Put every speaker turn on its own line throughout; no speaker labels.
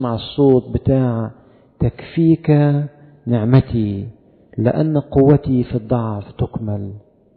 مع الصوت بتاع تكفيك نعمتي لأن قوتي في الضعف تكمل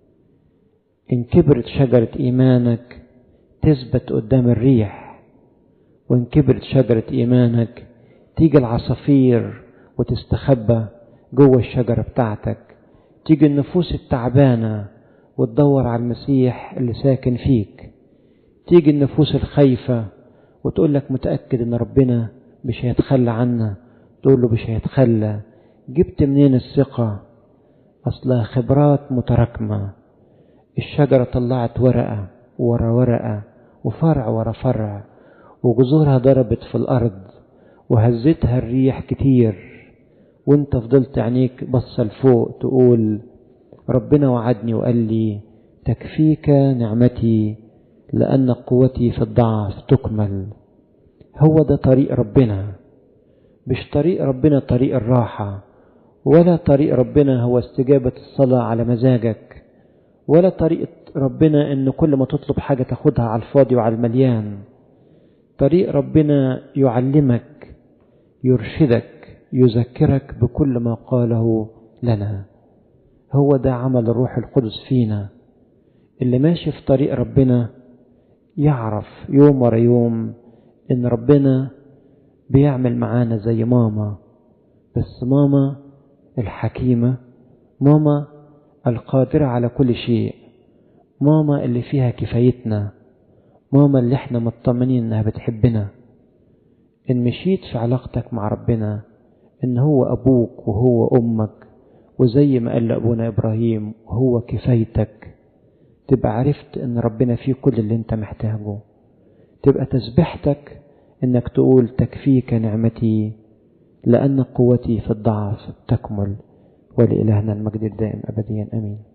إن كبرت شجرة إيمانك تثبت قدام الريح وإن كبرت شجرة إيمانك تيجي العصافير وتستخبى جوه الشجرة بتاعتك تيجي النفوس التعبانة وتدور على المسيح اللي ساكن فيك تيجي النفوس الخايفة وتقول لك متأكد إن ربنا مش هيتخلى عنا تقول له مش هيتخلى جبت منين الثقة أصلها خبرات متراكمة الشجرة طلعت ورقة ورا ورقة وفرع ورا فرع وجذورها ضربت في الأرض وهزتها الريح كتير وانت فضلت عينيك بصة لفوق تقول ربنا وعدني وقال لي تكفيك نعمتي لأن قوتي في الضعف تكمل هو ده طريق ربنا مش طريق ربنا طريق الراحة ولا طريق ربنا هو استجابة الصلاة على مزاجك ولا طريق ربنا ان كل ما تطلب حاجة تاخدها على الفاضي وعلى المليان طريق ربنا يعلمك يرشدك يذكرك بكل ما قاله لنا هو ده عمل الروح القدس فينا اللي ماشي في طريق ربنا يعرف يوم ورا يوم ان ربنا بيعمل معانا زي ماما بس ماما الحكيمة ماما القادرة على كل شيء ماما اللي فيها كفايتنا ماما اللي احنا مطمنين انها بتحبنا ان مشيت في علاقتك مع ربنا ان هو ابوك وهو امك وزي ما قال ابونا ابراهيم هو كفايتك تبقى عرفت ان ربنا فيه كل اللي انت محتاجه تبقى تسبحتك انك تقول تكفيك نعمتي لان قوتي في الضعف تكمل ولإلهنا المجد الدائم ابديا امين